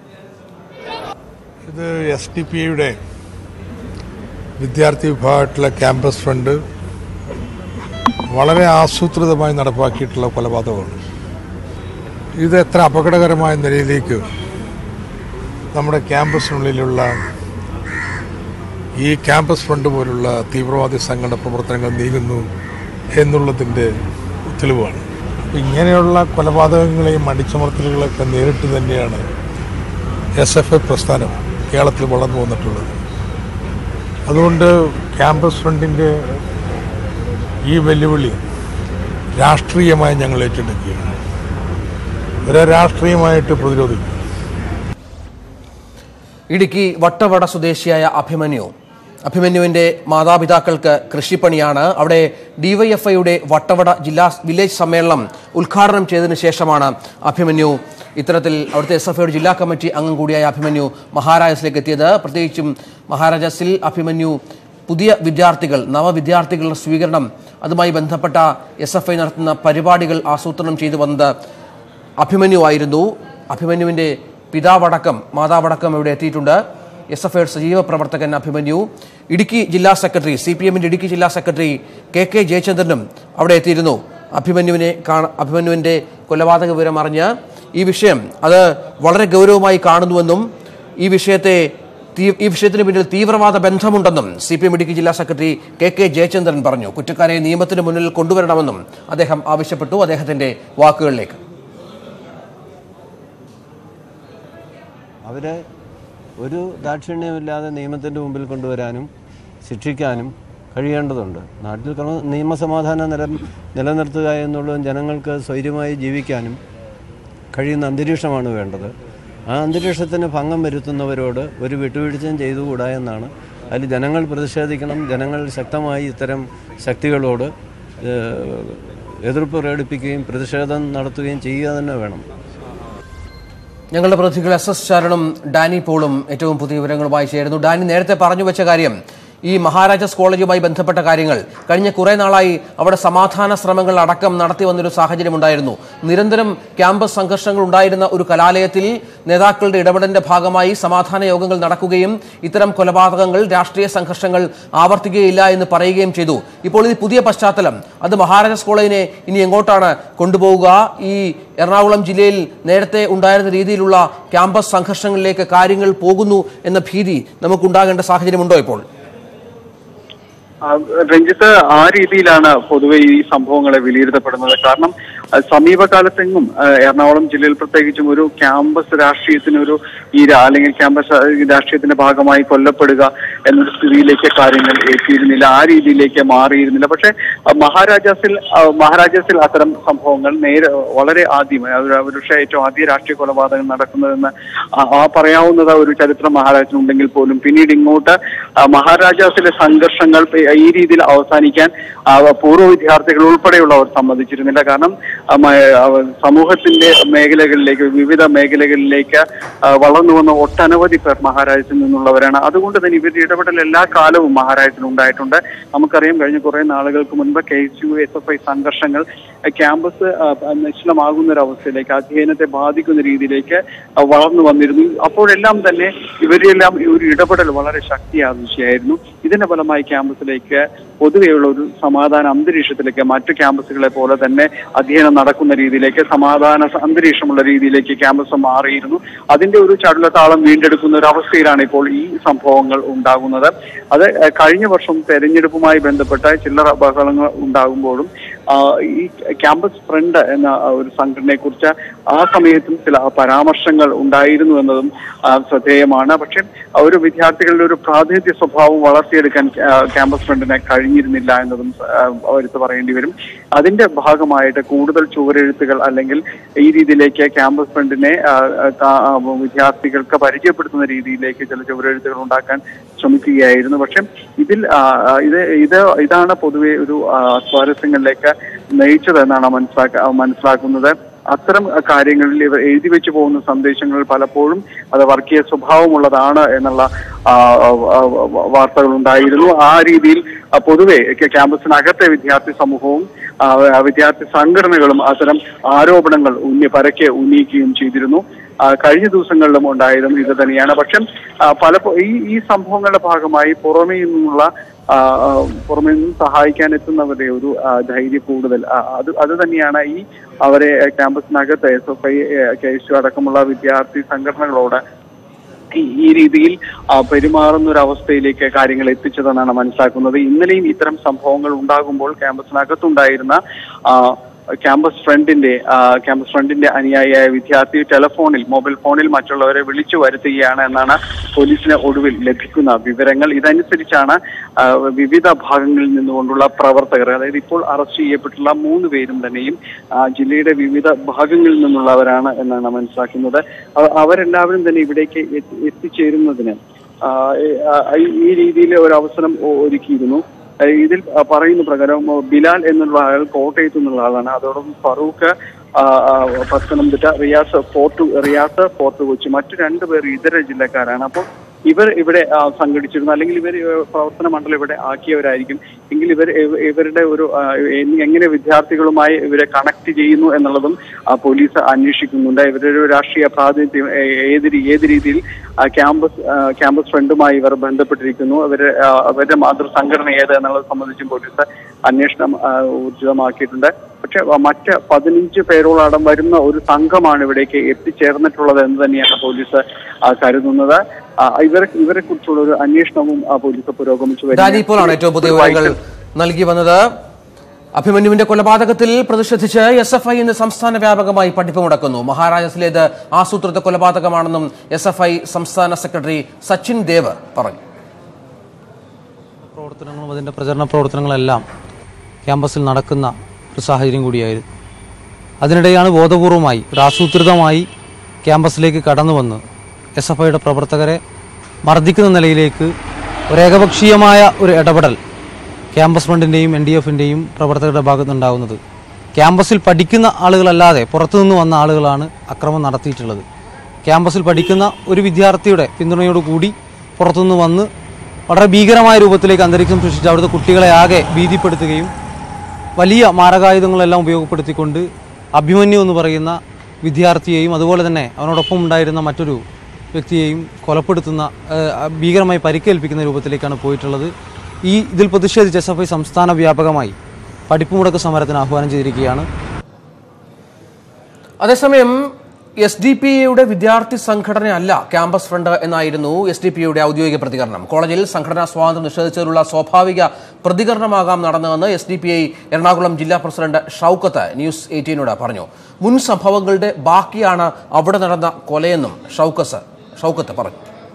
ഇത് എസ് ഡി പി ഐയുടെ വിദ്യാർത്ഥി വിഭാഗത്തിലെ ക്യാമ്പസ് ഫ്രണ്ട് വളരെ ആസൂത്രിതമായി നടപ്പാക്കിയിട്ടുള്ള കൊലപാതകമാണ് ഇത് എത്ര അപകടകരമായ നിലയിലേക്ക് നമ്മുടെ ക്യാമ്പസിനുള്ളിലുള്ള ഈ ക്യാമ്പസ് ഫ്രണ്ട് പോലുള്ള തീവ്രവാദി സംഘടന പ്രവർത്തനങ്ങൾ നീങ്ങുന്നു എന്നുള്ളതിൻ്റെ തെളിവാണ് അപ്പോൾ ഇങ്ങനെയുള്ള കൊലപാതകങ്ങളെയും അടിച്ചമർത്തലുകളൊക്കെ നേരിട്ട് തന്നെയാണ് എസ് എഫ് ഐ പ്രസ്ഥാനം കേരളത്തിൽ വളർന്നു വന്നിട്ടുള്ളത് അതുകൊണ്ട് ക്യാമ്പസ് ഫ്രണ്ടിൻ്റെ ഈ വെല്ലുവിളി രാഷ്ട്രീയമായി ഞങ്ങൾ ഏറ്റെടുക്കുകയാണ് ഇവരെ രാഷ്ട്രീയമായിട്ട് പ്രതിരോധിക്കും ഇടുക്കി വട്ടവട സ്വദേശിയായ അഭിമന്യു അഭിമന്യുവിന്റെ മാതാപിതാക്കൾക്ക് കൃഷിപ്പണിയാണ് അവിടെ ഡിവൈഎഫ്ഐയുടെ വട്ടവട ജില്ലാ വില്ലേജ് സമ്മേളനം ഉദ്ഘാടനം ചെയ്തതിനു ശേഷമാണ് അഭിമന്യു ഇത്തരത്തിൽ അവിടുത്തെ എസ് എഫ് ഐയുടെ ജില്ലാ കമ്മിറ്റി അംഗം കൂടിയായ അഭിമന്യു മഹാരാജാസിലേക്ക് എത്തിയത് പ്രത്യേകിച്ചും മഹാരാജാസിൽ അഭിമന്യു പുതിയ വിദ്യാർത്ഥികൾ നവവിദ്യാർത്ഥികളുടെ സ്വീകരണം അതുമായി ബന്ധപ്പെട്ട എസ് എഫ് ഐ നടത്തുന്ന പരിപാടികൾ ആസൂത്രണം ചെയ്തു വന്നത് അഭിമന്യു ആയിരുന്നു അഭിമന്യുവിന്റെ പിതാവടക്കം മാതാവടക്കം ഇവിടെ എത്തിയിട്ടുണ്ട് എസ് എഫ് ഐയുടെ സജീവ പ്രവർത്തകൻ അഭിമന്യു ഇടുക്കി ജില്ലാ സെക്രട്ടറി സി പി എമ്മിന്റെ ഇടുക്കി ജില്ലാ സെക്രട്ടറി കെ കെ ജയചന്ദ്രനും അവിടെ എത്തിയിരുന്നു അഭിമന്യുവിനെ കാണ അഭിമന്യുവിന്റെ കൊലപാതക വിവരം അറിഞ്ഞ് ഈ വിഷയം അത് വളരെ ഗൗരവമായി കാണുന്നുവെന്നും ഈ വിഷയത്തെ തീ- ഈ വിഷയത്തിന് പിന്നിൽ തീവ്രവാദ ബന്ധമുണ്ടെന്നും സി പി എം ഇടുക്കി ജില്ലാ സെക്രട്ടറി കെ കെ ജയചന്ദ്രൻ പറഞ്ഞു കുറ്റക്കാരെ നിയമത്തിന് മുന്നിൽ കൊണ്ടുവരണമെന്നും അദ്ദേഹം ആവശ്യപ്പെട്ടു അദ്ദേഹത്തിന്റെ വാക്കുകളിലേക്ക് അവരെ ഒരു ദാക്ഷിണ്യമില്ലാതെ നിയമത്തിൻ്റെ മുമ്പിൽ കൊണ്ടുവരാനും ശിക്ഷിക്കാനും കഴിയേണ്ടതുണ്ട് നാട്ടിൽ ക്രമ നിയമസമാധാനം നില നിലനിർത്തുക എന്നുള്ളതും ജനങ്ങൾക്ക് സ്വൈര്യമായി ജീവിക്കാനും കഴിയുന്ന അന്തരീക്ഷമാണ് വേണ്ടത് ആ അന്തരീക്ഷത്തിന് ഭംഗം വരുത്തുന്നവരോട് ഒരു വിട്ടുവീഴ്ചയും ചെയ്തുകൂടാ എന്നാണ് അതിൽ ജനങ്ങൾ പ്രതിഷേധിക്കണം ജനങ്ങൾ ശക്തമായി ഇത്തരം ശക്തികളോട് ഏഹ്, എതിർപ്പ് പ്രകടിപ്പിക്കുകയും പ്രതിഷേധം നടത്തുകയും ചെയ്യുക തന്നെ വേണം ഞങ്ങളുടെ പ്രതിനിധികൾ എസ് എസ് ശരണും ഡാനി പോളും ഏറ്റവും പുതിയ വിവരങ്ങളുമായി ചേരുന്നു ഡാനി നേരത്തെ പറഞ്ഞു വെച്ച കാര്യം ഈ മഹാരാജാസ് കോളേജുമായി ബന്ധപ്പെട്ട കാര്യങ്ങൾ കഴിഞ്ഞ കുറെ നാളായി അവിടെ സമാധാന ശ്രമങ്ങൾ അടക്കം നടത്തി വന്നൊരു സാഹചര്യം ഉണ്ടായിരുന്നു നിരന്തരം ക്യാമ്പസ് സംഘർഷങ്ങൾ ഉണ്ടായിരുന്ന ഒരു കലാലയത്തിൽ നേതാക്കളുടെ ഇടപെടലിന്റെ ഭാഗമായി സമാധാന യോഗങ്ങൾ നടക്കുകയും ഇത്തരം കൊലപാതകങ്ങൾ രാഷ്ട്രീയ സംഘർഷങ്ങൾ ആവർത്തിക്കുകയില്ല എന്ന് പറയുകയും ചെയ്തു ഇപ്പോൾ ഈ പുതിയ പശ്ചാത്തലം അത് മഹാരാജാസ് കോളേജിനെ ഇനി എങ്ങോട്ടാണ് കൊണ്ടുപോവുക ഈ എറണാകുളം ജില്ലയിൽ നേരത്തെ ഉണ്ടായിരുന്ന രീതിയിലുള്ള ക്യാമ്പസ് സംഘർഷങ്ങളിലേക്ക് കാര്യങ്ങൾ പോകുന്നു എന്ന ഭീതി നമുക്കുണ്ടാകേണ്ട സാഹചര്യമുണ്ടോ ഇപ്പോൾ ആ, രഞ്ജിത്ത് ആ രീതിയിലാണ് പൊതുവെ ഈ സംഭവങ്ങളെ വിലയിരുത്തപ്പെടുന്നത് കാരണം ആ, സമീപകാലത്തെങ്ങും ആ, എറണാകുളം ജില്ലയിൽ പ്രത്യേകിച്ചും ഒരു ക്യാമ്പസ് രാഷ്ട്രീയത്തിനൊരു ഈ രാ- അല്ലെങ്കിൽ ക്യാമ്പസ് രാഷ്ട്രീയത്തിന്റെ ഭാഗമായി കൊല്ലപ്പെടുക എന്നൊരു സ്ഥിതിയിലേക്ക് കാര്യങ്ങൾ എത്തിയിരുന്നില്ല ആ രീതിയിലേക്ക് മാറിയിരുന്നില്ല പക്ഷെ ആ, മഹാരാജാസിൽ ആ, മഹാരാജാസിൽ അത്തരം സംഭവങ്ങൾ നേരെ വളരെ ആദ്യം ഒരു പക്ഷേ ഏറ്റവും ആദ്യ രാഷ്ട്രീയ കൊലപാതകം നടക്കുന്നതെന്ന് ആ- ആ പറയാവുന്നത് ഒരു ചരിത്രം മഹാരാജനുണ്ടെങ്കിൽ പോലും പിന്നീട് ഇങ്ങോട്ട് ആ, മഹാരാജാസിലെ സംഘർഷങ്ങൾ പി- ഈ രീതിയിൽ അവസാനിക്കാൻ ആ, പൂർവ്വ വിദ്യാർത്ഥികൾ ഉൾപ്പെടെയുള്ളവർ സമ്മതിച്ചിരുന്നില്ല കാരണം ആ, മ- ആ, സമൂഹത്തിന്റെ മേഖലകളിലേക്ക് വിവിധ മേഖലകളിലേക്ക് ആ, വളർന്നു വന്ന ഒട്ടനവധി പേർ മഹാരാജത്തിൽ നിന്നുള്ളവരാണ് അതുകൊണ്ട് തന്നെ ഇവരുടെ ഇടപെടൽ എല്ലാ കാലവും മഹാരാജത്തിൽ ഉണ്ടായിട്ടുണ്ട് നമുക്കറിയാം കഴിഞ്ഞ കുറെ നാളുകൾക്ക് മുൻപ് K S U S F I സംഘർഷങ്ങൾ ആ, ക്യാമ്പസ് ആ, നിശ്ചലമാകുന്ന ഒരു അവസ്ഥയിലേക്ക് അധ്യയനത്തെ ബാധിക്കുന്ന രീതിയിലേക്ക് ആ, വളർന്നു വന്നിരുന്നു അപ്പോഴെല്ലാം തന്നെ ഇവരെല്ലാം ഈ ഒരു ഇടപെടൽ വളരെ ശക്തിയാവശ്യമായിരുന്നു ഇതിന്റെ ഫലമായി ക്യാമ്പസിലേക്ക് പൊതുവെയുള്ള ഒരു സമാധാന അന്തരീക്ഷത്തിലേക്ക് മറ്റു ക്യാമ്പസുകളെ പോലെ തന്നെ അധ്യയനം നടക്കുന്ന രീതിയിലേക്ക് സമാധാന സ- അന്തരീക്ഷമുള്ള രീതിയിലേക്ക് ക്യാമ്പസ് മാറിയിരുന്നു അതിന്റെ ഒരു ചടുലതാളം വീണ്ടെടുക്കുന്ന ഒരു അവസ്ഥയിലാണ് ഇപ്പോൾ ഈ സംഭവങ്ങൾ ഉണ്ടാകുന്നത് അത് ഏഹ്, കഴിഞ്ഞ വർഷം തെരഞ്ഞെടുപ്പുമായി ബന്ധപ്പെട്ട ചില്ലറ ബഹളങ്ങൾ ഉണ്ടാകുമ്പോഴും ആ, ഈ ക്യാമ്പസ് ഫ്രണ്ട് എന്ന ആ ഒരു സംഘടനയെ കുറിച്ച് ആ സമയത്തും ചില പരാമർശങ്ങൾ ഉണ്ടായിരുന്നു എന്നതും ആ, ശ്രദ്ധേയമാണ് പക്ഷെ ആ ഒരു വിദ്യാർത്ഥികളുടെ ഒരു പ്രാതിനിധ്യ സ്വഭാവം വളർത്തിയെടുക്കാൻ ആ, ക്യാമ്പസ് ഫ്രണ്ടിനെ കഴിഞ്ഞിരുന്നില്ല എന്നതും ആ, എടുത്തു പറയേണ്ടി വരും അതിന്റെ ഭാഗമായിട്ട് കൂടുതൽ ചുവരെഴുത്തുകൾ അല്ലെങ്കിൽ ഈ രീതിയിലേക്ക് ക്യാമ്പസ് ഫ്രണ്ടിനെ ആ, ആ, കാ- ആ, വിദ്യാർത്ഥികൾക്ക് പരിചയപ്പെടുത്തുന്ന രീതിയിലേക്ക് ചില ചുവരെഴുത്തുകൾ ഉണ്ടാക്കാൻ ശ്രമിക്കുകയായിരുന്നു പക്ഷെ ഇതിൽ ആ, ആ, ഇത് ഇത് ഇതാണ് പൊതുവെ ഒരു ആ, സ്വാരസ്യങ്ങളിലേക്ക് നയിച്ചതെന്നാണ് മനസ്സിലാക്ക മനസ്സിലാക്കുന്നത് അത്തരം കാര്യങ്ങളിൽ ഇവർ എഴുതി വെച്ചു പോകുന്ന സന്ദേശങ്ങൾ പലപ്പോഴും അത് വർഗീയ സ്വഭാവമുള്ളതാണ് എന്നുള്ള ആ, ആ, ആ, വാർത്തകൾ ഉണ്ടായിരുന്നു ആ രീതിയിൽ ആ, പൊതുവെ ക്യാ- ക്യാമ്പസിനകത്തെ വിദ്യാർത്ഥി സമൂഹവും ആ, വിദ്യാർത്ഥി സംഘടനകളും അത്തരം ആരോപണങ്ങൾ ഉന്നി പരക്കെ ഉന്നയിക്കുകയും ചെയ്തിരുന്നു ആ, കഴിഞ്ഞ ദിവസങ്ങളിലും ഉണ്ടായതും ഇത് തന്നെയാണ് പക്ഷെ പല ഈ ഈ സംഭവങ്ങളുടെ ഭാഗമായി പുറമേ നിന്നുള്ള ആ, ആ, പുറമേ നിന്ന് സഹായിക്കാൻ എത്തുന്നവരുടെ ഒരു ആ, ധൈര്യം കൂടുതൽ ആ, അത് അത് തന്നെയാണ് ഈ അവരെ ക്യാമ്പസിനകത്ത് S F I K S U അടക്കമുള്ള വിദ്യാർത്ഥി സംഘടനകളോട് ഈ ഈ രീതിയിൽ ആ, പെരുമാറുന്ന ഒരു അവസ്ഥയിലേക്ക് കാര്യങ്ങൾ എത്തിച്ചതെന്നാണ് മനസ്സിലാക്കുന്നത് ഇന്നലെയും ഇത്തരം സംഭവങ്ങൾ ഉണ്ടാകുമ്പോൾ ക്യാമ്പസിനകത്തുണ്ടായിരുന്ന ആ, ക്യാമ്പസ് ഫ്രണ്ടിന്റെ ആ, ക്യാമ്പസ് ഫ്രണ്ടിന്റെ അനുയായിയായ വിദ്യാർത്ഥി ടെലഫോണിൽ മൊബൈൽ ഫോണിൽ മറ്റുള്ളവരെ വിളിച്ചു വരുത്തുകയാണ് എന്നാണ് പോലീസിന് ഒടുവിൽ ലഭിക്കുന്ന വിവരങ്ങൾ ഇതനുസരിച്ചാണ് ആ, വിവിധ ഭാഗങ്ങളിൽ നിന്നുകൊണ്ടുള്ള പ്രവർത്തകർ അതായത് ഇപ്പോൾ അറസ്റ്റ് ചെയ്യപ്പെട്ടുള്ള മൂന്ന് പേരും തന്നെയും ആ, ജില്ലയുടെ വിവിധ ഭാഗങ്ങളിൽ നിന്നുള്ളവരാണ് എന്നാണ് മനസ്സിലാക്കുന്നത് അവ- അവരെല്ലാവരും തന്നെ ഇവിടേക്ക് എത്തി- എത്തിച്ചേരുന്നതിന് ആ, ഈ- ആ, ഈ- ഈ രീതിയിൽ ഒരു അവസരം ഒ- ഒരുക്കിയിരുന്നു ആ, ഇതിൽ ആ, പറയുന്ന പ്രകാരം ആ, ബിലാൽ എന്നുള്ള ആൾ കോട്ടയത്തു നിന്നുള്ള ആളാണ് അതോടൊപ്പം ഫറൂഖ് ആ, ആ, പത്തനംതിട്ട റിയാസ് ഫോർട്ട് റിയാസ് ഫോർട്ട് കൊച്ചി മറ്റു രണ്ടുപേർ ഇതര ജില്ലക്കാരാണ് അപ്പോൾ ഇവർ ഇവിടെ ആ, സംഘടിച്ചിരുന്നു അല്ലെങ്കിൽ ഇവർ ഏഹ്, പ്രവർത്തന മണ്ഡലം ഇവിടെ ആക്കിയവരായിരിക്കും എങ്കിൽ ഇവർ ഇവ- ഇവരുടെ ഒരു ആ, എ- എങ്ങനെ വിദ്യാർത്ഥികളുമായി ഇവരെ കണക്ട് ചെയ്യുന്നു എന്നുള്ളതും ആ, പോലീസ് അന്വേഷിക്കുന്നുണ്ട് ഇവരുടെ ഒരു രാഷ്ട്രീയ പ്രാതിനിധ്യം ഏ- ഏത് രീ- ഏത് രീതിയിൽ ആ, ക്യാമ്പസ് ആ, ക്യാമ്പസ് ഫ്രണ്ടുമായി ഇവർ ബന്ധപ്പെട്ടിരിക്കുന്നു അവര് ആ, അവരുടെ മാതൃ സംഘടന ഏത് എന്നുള്ളത് സംബന്ധിച്ചും പോലീസ് അന്വേഷണം ആ, ഊർജിതമാക്കിയിട്ടുണ്ട് പക്ഷെ ആ, മറ്റ് പതിനഞ്ച് പേരോളം വരുന്ന ഒരു സംഘമാണ് ഇവിടേക്ക് എത്തിച്ചേർന്നിട്ടുള്ളത് എന്ന് തന്നെയാണ് പോലീസ് ആ, കരുതുന്നത് ആ, ഇവരെ ഇവരെ കുറിച്ചുള്ള ഒരു അന്വേഷണവും ആ, പോലീസ് പുരോഗമിച്ചു ഡാനി വരികയാണ്. ഇപ്പോഴാണ് ഏറ്റവും പുതിയ വിവരങ്ങൾ നൽകി വന്നത് അഭിമന്യുവിന്റെ കൊലപാതകത്തിൽ പ്രതിഷേധിച്ച് എസ് എഫ് ഐ ഇന്ന് സംസ്ഥാന വ്യാപകമായി പഠിപ്പ് മുടക്കുന്നു മഹാരാജാസിലേത് ആസൂത്രിത കൊലപാതകമാണെന്നും എസ് എഫ് ഐ സംസ്ഥാന സെക്രട്ടറി സച്ചിൻ ദേവ് പറഞ്ഞു പ്രവർത്തനങ്ങളും അതിൻ്റെ പ്രചരണ പ്രവർത്തനങ്ങളെല്ലാം ക്യാമ്പസിൽ നടക്കുന്ന ഒരു സാഹചര്യം കൂടിയായിരുന്നു അതിനിടെയാണ് ബോധപൂർവമായി ഒരു ആസൂത്രിതമായി ക്യാമ്പസിലേക്ക് കടന്നു വന്ന് എസ് എഫ് ഐയുടെ പ്രവർത്തകരെ മർദ്ദിക്കുന്ന നിലയിലേക്ക് ഒരു ഏകപക്ഷീയമായ ഒരു ഇടപെടൽ ക്യാമ്പസ് ഫ്രണ്ടിൻ്റെയും എൻ ഡി എഫിൻ്റെയും പ്രവർത്തകരുടെ ഭാഗത്തുനിന്നുണ്ടാകുന്നത് ക്യാമ്പസിൽ പഠിക്കുന്ന ആളുകളല്ലാതെ പുറത്തുനിന്ന് വന്ന ആളുകളാണ് അക്രമം നടത്തിയിട്ടുള്ളത് ക്യാമ്പസിൽ പഠിക്കുന്ന ഒരു വിദ്യാർത്ഥിയുടെ പിന്തുണയോടുകൂടി പുറത്തുനിന്ന് വന്ന് വളരെ ഭീകരമായ രൂപത്തിലേക്ക് അന്തരീക്ഷം സൃഷ്ടിച്ച് അവിടുത്തെ കുട്ടികളെ ആകെ ഭീതിപ്പെടുത്തുകയും വലിയ മാരകായുധങ്ങളെല്ലാം ഉപയോഗപ്പെടുത്തിക്കൊണ്ട് അഭിമന്യു എന്ന് പറയുന്ന വിദ്യാർത്ഥിയെയും അതുപോലെ തന്നെ അവനോടൊപ്പം ഉണ്ടായിരുന്ന മറ്റൊരു വ്യക്തിയെയും കൊലപ്പെടുത്തുന്ന ഏഹ്, ഭീകരമായി പരിക്കേൽപ്പിക്കുന്ന രൂപത്തിലേക്കാണ് പോയിട്ടുള്ളത് ഈ ഇതിൽ പ്രതിഷേധിച്ച് എസ് എഫ് ഐ സംസ്ഥാന വ്യാപകമായി പഠിപ്പ് മുടക്ക് സമരത്തിന് ആഹ്വാനം ചെയ്തിരിക്കുകയാണ് അതേസമയം എസ് ഡി പി യുടെ വിദ്യാർത്ഥി സംഘടനയല്ല ക്യാമ്പസ് ഫ്രണ്ട് എന്നായിരുന്നു എസ് ഡി പി യുടെ ഔദ്യോഗിക പ്രതികരണം കോളേജിൽ സംഘടനാ സ്വാതന്ത്ര്യം നിഷേധിച്ചതിലുള്ള സ്വാഭാവിക പ്രതികരണമാകാം നടന്നതെന്ന് S D P I Ernakulam ജില്ലാ പ്രസിഡന്റ് ഷൌക്കത്ത് ന്യൂസ് എയ്റ്റീനോട് പറഞ്ഞു മുൻ സംഭവങ്ങളുടെ ബാക്കിയാണ് അവിടെ നടന്ന കൊലയെന്നും ഷൌക്കസ് ഷൌക്കത്ത് പറഞ്ഞു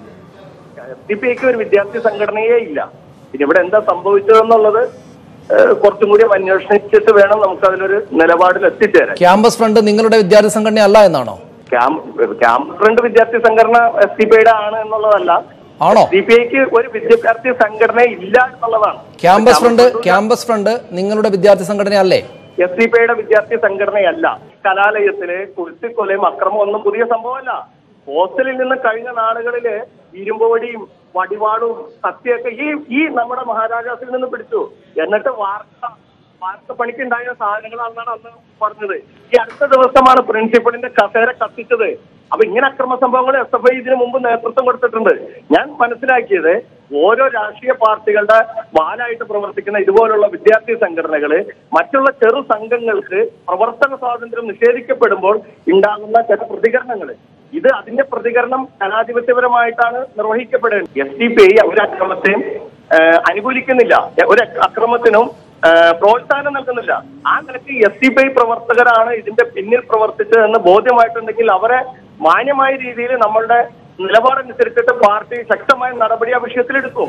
എസ് ഡി പി ഐക്ക് ഒരു വിദ്യാർത്ഥി സംഘടനയേ ഇല്ല പിന്നെ ഇവിടെ എന്താ സംഭവിച്ചതെന്നുള്ളത് ഏഹ്, കുറച്ചും കൂടി അന്വേഷിച്ചിട്ട് വേണം നമുക്ക് അതിലൊരു നിലപാടിൽ എത്തിച്ചേരാൻ ക്യാമ്പസ് ഫ്രണ്ട് നിങ്ങളുടെ വിദ്യാർത്ഥി സംഘടനയല്ല എന്നാണോ ക്യാമ്പ് ക്യാമ്പ് ഫ്രണ്ട് വിദ്യാർത്ഥി സംഘടന എസ് ഡി പി ഐയുടെ ആണ് എന്നുള്ളതല്ല ആണോ എസ് ഡി പി ഐക്ക് ഒരു വിദ്യാർത്ഥി സംഘടന ഇല്ല എന്നുള്ളതാണ് ക്യാമ്പസ് ഫ്രണ്ട് ക്യാമ്പസ് ഫ്രണ്ട് നിങ്ങളുടെ വിദ്യാർത്ഥി സംഘടനയല്ലേ എസ് ഡി പി ഐയുടെ വിദ്യാർത്ഥി സംഘടനയല്ല കലാലയത്തില് കുരുത്തിക്കൊലയും അക്രമം ഒന്നും പുതിയ സംഭവമല്ല ഹോസ്റ്റലിൽ നിന്ന് കഴിഞ്ഞ നാളുകളില് ഇരുമ്പുവടിയും വടിവാളും കത്തിയൊക്കെ ഈ ഈ നമ്മുടെ മഹാരാജാസിൽ നിന്ന് പിടിച്ചു എന്നിട്ട് വാർത്ത വാർത്ത പണിക്കുണ്ടായ സാധനങ്ങളാണെന്നാണ് അന്ന് പറഞ്ഞത് ഈ അടുത്ത ദിവസമാണ് പ്രിൻസിപ്പളിന്റെ കസേര കത്തിച്ചത് അപ്പൊ ഇങ്ങനെ അക്രമ സംഭവങ്ങൾ എസ് എഫ് ഐ ഇതിനു മുമ്പ് നേതൃത്വം കൊടുത്തിട്ടുണ്ട് ഞാൻ മനസ്സിലാക്കിയത് ഓരോ രാഷ്ട്രീയ പാർട്ടികളുടെ വാലായിട്ട് പ്രവർത്തിക്കുന്ന ഇതുപോലുള്ള വിദ്യാർത്ഥി സംഘടനകള് മറ്റുള്ള ചെറു സംഘങ്ങൾക്ക് പ്രവർത്തന സ്വാതന്ത്ര്യം നിഷേധിക്കപ്പെടുമ്പോൾ ഉണ്ടാകുന്ന ചില പ്രതികരണങ്ങൾ ഇത് അതിന്റെ പ്രതികരണം ജനാധിപത്യപരമായിട്ടാണ് നിർവഹിക്കപ്പെടേണ്ടത് എസ് ഡി പി ഐ ഒരു അക്രമത്തെയും ഏഹ്, അനുകൂലിക്കുന്നില്ല ഒരു അക്രമത്തിനും ഏഹ്, പ്രോത്സാഹനം നൽകുന്നില്ല ആ നിലയ്ക്ക് എസ് ഡി പി ഐ പ്രവർത്തകരാണ് ഇതിന്റെ പിന്നിൽ പ്രവർത്തിച്ചതെന്ന് ബോധ്യമായിട്ടുണ്ടെങ്കിൽ അവരെ മാന്യമായ രീതിയിൽ നമ്മളുടെ നിലപാടനുസരിച്ചിട്ട് പാർട്ടി ശക്തമായ നടപടി ആ വിഷയത്തിലെടുക്കും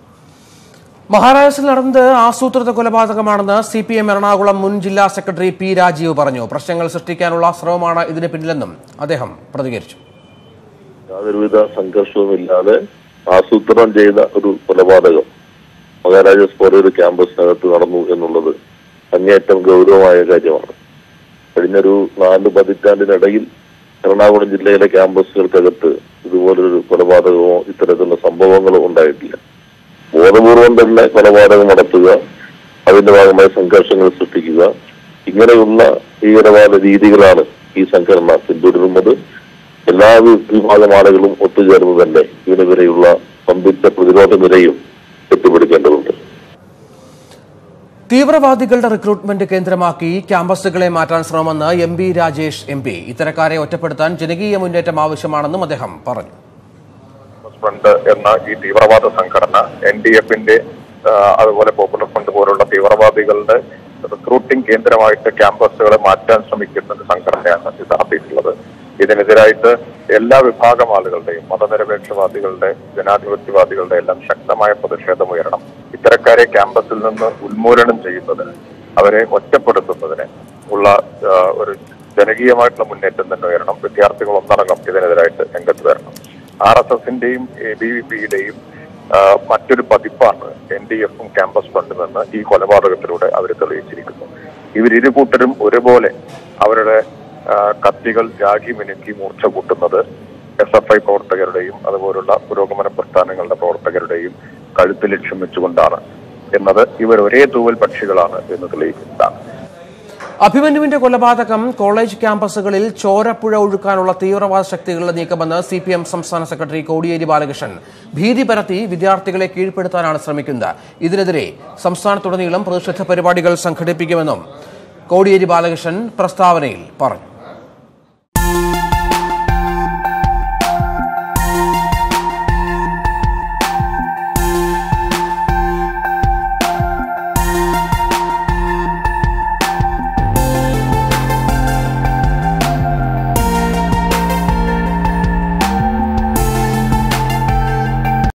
മഹാരാഷ്ട്രയിൽ നടന്നത് ആസൂത്രിത കൊലപാതകമാണെന്ന് സി പി എം എറണാകുളം മുൻ ജില്ലാ സെക്രട്ടറി പി രാജീവ് പറഞ്ഞു പ്രശ്നങ്ങൾ സൃഷ്ടിക്കാനുള്ള ശ്രമമാണ് ഇതിന് പിന്നിലെന്നും അദ്ദേഹം പ്രതികരിച്ചു യാതൊരുവിധ സംഘർഷവുമില്ലാതെ ആസൂത്രണം ചെയ്ത ഒരു കൊലപാതകം മഹാരാജാസ് പോലെ ഒരു ക്യാമ്പസിനകത്ത് നടന്നു എന്നുള്ളത് അങ്ങേയറ്റം ഗൗരവമായ കാര്യമാണ് കഴിഞ്ഞൊരു നാല് പതിറ്റാണ്ടിനിടയിൽ എറണാകുളം ജില്ലയിലെ ക്യാമ്പസുകൾക്കകത്ത് ഇതുപോലൊരു കൊലപാതകമോ ഇത്തരത്തിലുള്ള സംഭവങ്ങളോ ഉണ്ടായിട്ടില്ല ബോധപൂർവം തന്നെ കൊലപാതകം നടത്തുക അതിന്റെ ഭാഗമായി സംഘർഷങ്ങൾ സൃഷ്ടിക്കുക ഇങ്ങനെയുള്ള ഭീകരവാദ രീതികളാണ് ഈ സംഘടന പിന്തുടരുന്നത് എല്ലാ വി- വിഭാഗം ആളുകളും ഒത്തുചേർന്ന് തന്നെ ഇതിനെതിരെയുള്ള സംയുക്ത പ്രതിരോധ നിലയും കെട്ടിപ്പിടിക്കേണ്ടതുണ്ട് തീവ്രവാദികളുടെ റിക്രൂട്ട്മെന്റ് കേന്ദ്രമാക്കി ക്യാമ്പസുകളെ മാറ്റാൻ ശ്രമമെന്ന് M B Rajesh M P ഇത്തരക്കാരെ ഒറ്റപ്പെടുത്താൻ ജനകീയ മുന്നേറ്റം ആവശ്യമാണെന്നും അദ്ദേഹം പറഞ്ഞു ഫ്രണ്ട് എന്ന ഈ തീവ്രവാദ സംഘടന എൻ ഡി എഫിന്റെ അതുപോലെ പോപ്പുലർ ഫ്രണ്ട് പോലുള്ള തീവ്രവാദികളുടെ റിക്രൂട്ടിംഗ് കേന്ദ്രമായിട്ട് ക്യാമ്പസുകളെ മാറ്റാൻ ശ്രമിക്കുന്ന ഒരു സംഘടനയാണ് ഇത് നടത്തിയിട്ടുള്ളത് ഇതിനെതിരായിട്ട് എല്ലാ വിഭാഗം ആളുകളുടെയും മതനിരപേക്ഷവാദികളുടെ ജനാധിപത്യവാദികളുടെ എല്ലാം ശക്തമായ പ്രതിഷേധം ഉയരണം ഇത്തരക്കാരെ ക്യാമ്പസിൽ നിന്ന് ഉന്മൂലനം ചെയ്യുന്നതിന് അവരെ ഒറ്റപ്പെടുത്തുന്നതിന് ഉള്ള ആ, ഒരു ജനകീയമായിട്ടുള്ള മുന്നേറ്റം തന്നെ ഉയരണം വിദ്യാർത്ഥികൾ ഒന്നടങ്കം ഇതിനെതിരായിട്ട് രംഗത്ത് വരണം ആർ എസ് എസിന്റെയും എ ബി വി പിയുടെയും മറ്റൊരു പതിപ്പാണ് എൻ ഡി എഫും ക്യാമ്പസ് ഫണ്ടും എന്ന് ഈ കൊലപാതകത്തിലൂടെ അവർ തെളിയിച്ചിരിക്കുന്നു ഇവരിരു കൂട്ടരും ഒരുപോലെ അവരുടെ ആ, കത്തികൾ രാഗി മിനുക്കി മൂർച്ച കൂട്ടുന്നത് എസ് എഫ് ഐ പ്രവർത്തകരുടെയും അതുപോലുള്ള പുരോഗമന പ്രസ്ഥാനങ്ങളുടെ പ്രവർത്തകരുടെയും കഴുത്ത് ലക്ഷ്യം വെച്ചുകൊണ്ടാണ് എന്നത് ഇവർ ഒരേ തൂവൽ പക്ഷികളാണ് എന്ന് തെളിയിക്കുന്നതാണ് അഭിമന്യുവിന്റെ കൊലപാതകം കോളേജ് ക്യാമ്പസുകളിൽ ചോരപ്പുഴ ഒഴുക്കാനുള്ള തീവ്രവാദ ശക്തികളുടെ നീക്കമെന്ന് സി പി എം സംസ്ഥാന സെക്രട്ടറി കോടിയേരി ബാലകൃഷ്ണൻ ഭീതി പരത്തി വിദ്യാർത്ഥികളെ കീഴ്പ്പെടുത്താനാണ് ശ്രമിക്കുന്നത് ഇതിനെതിരെ സംസ്ഥാനത്തുടനീളം പ്രതിഷേധ പരിപാടികൾ സംഘടിപ്പിക്കുമെന്നും കോടിയേരി ബാലകൃഷ്ണൻ പ്രസ്താവനയിൽ പറഞ്ഞു